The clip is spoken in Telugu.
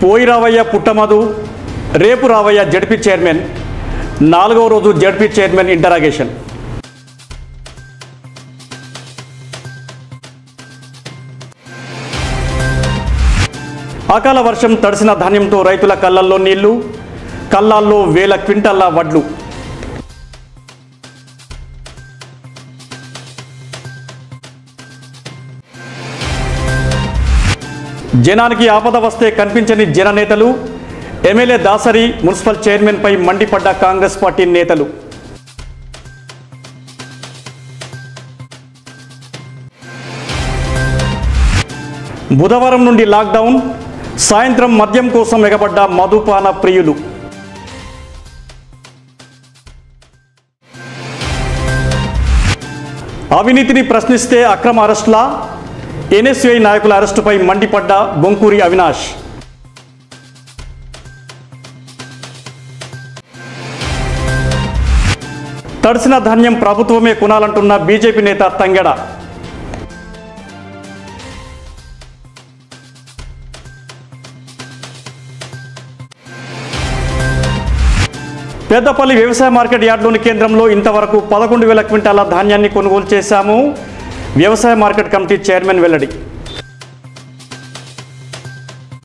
పోయి రావయ్య పుట్టమధు రేపు రావయ్య జడ్పీ చైర్మన్ నాలుగవ రోజు జడ్పీ చైర్మన్ ఇంటరాగేషన్ అకాల వర్షం తడిసిన ధాన్యంతో రైతుల కళ్ళల్లో నీళ్లు కళ్ళాల్లో వేల క్వింటాల వడ్లు జనానికి ఆపద వస్తే కనిపించని జననేతలు ఎమ్మెల్యే దాసరి మున్సిపల్ చైర్మన్పై మండిపడ్డ కాంగ్రెస్ పార్టీ నేతలు బుధవారం నుండి లాక్డౌన్ సాయంత్రం మద్యం కోసం ఎగబడ్డ మధుపాన ప్రియులు అవినీతిని ప్రశ్నిస్తే అక్రమ అరెస్టులా ఎన్ఎస్యుఐ నాయకుల అరెస్టుపై మండిపడ్డ బొంకూరి అవినాష్ తడిసిన ధాన్యం ప్రభుత్వమే కొనాలంటున్న బీజేపీ నేత తంగెడ పెద్దపల్లి వ్యవసాయ మార్కెట్ యార్డ్లోని కేంద్రంలో ఇంతవరకు పదకొండు వేల క్వింటాల ధాన్యాన్ని కొనుగోలు చేశాము వ్యవసాయ మార్కెట్ కమిటీ చైర్మన్ వెల్లడి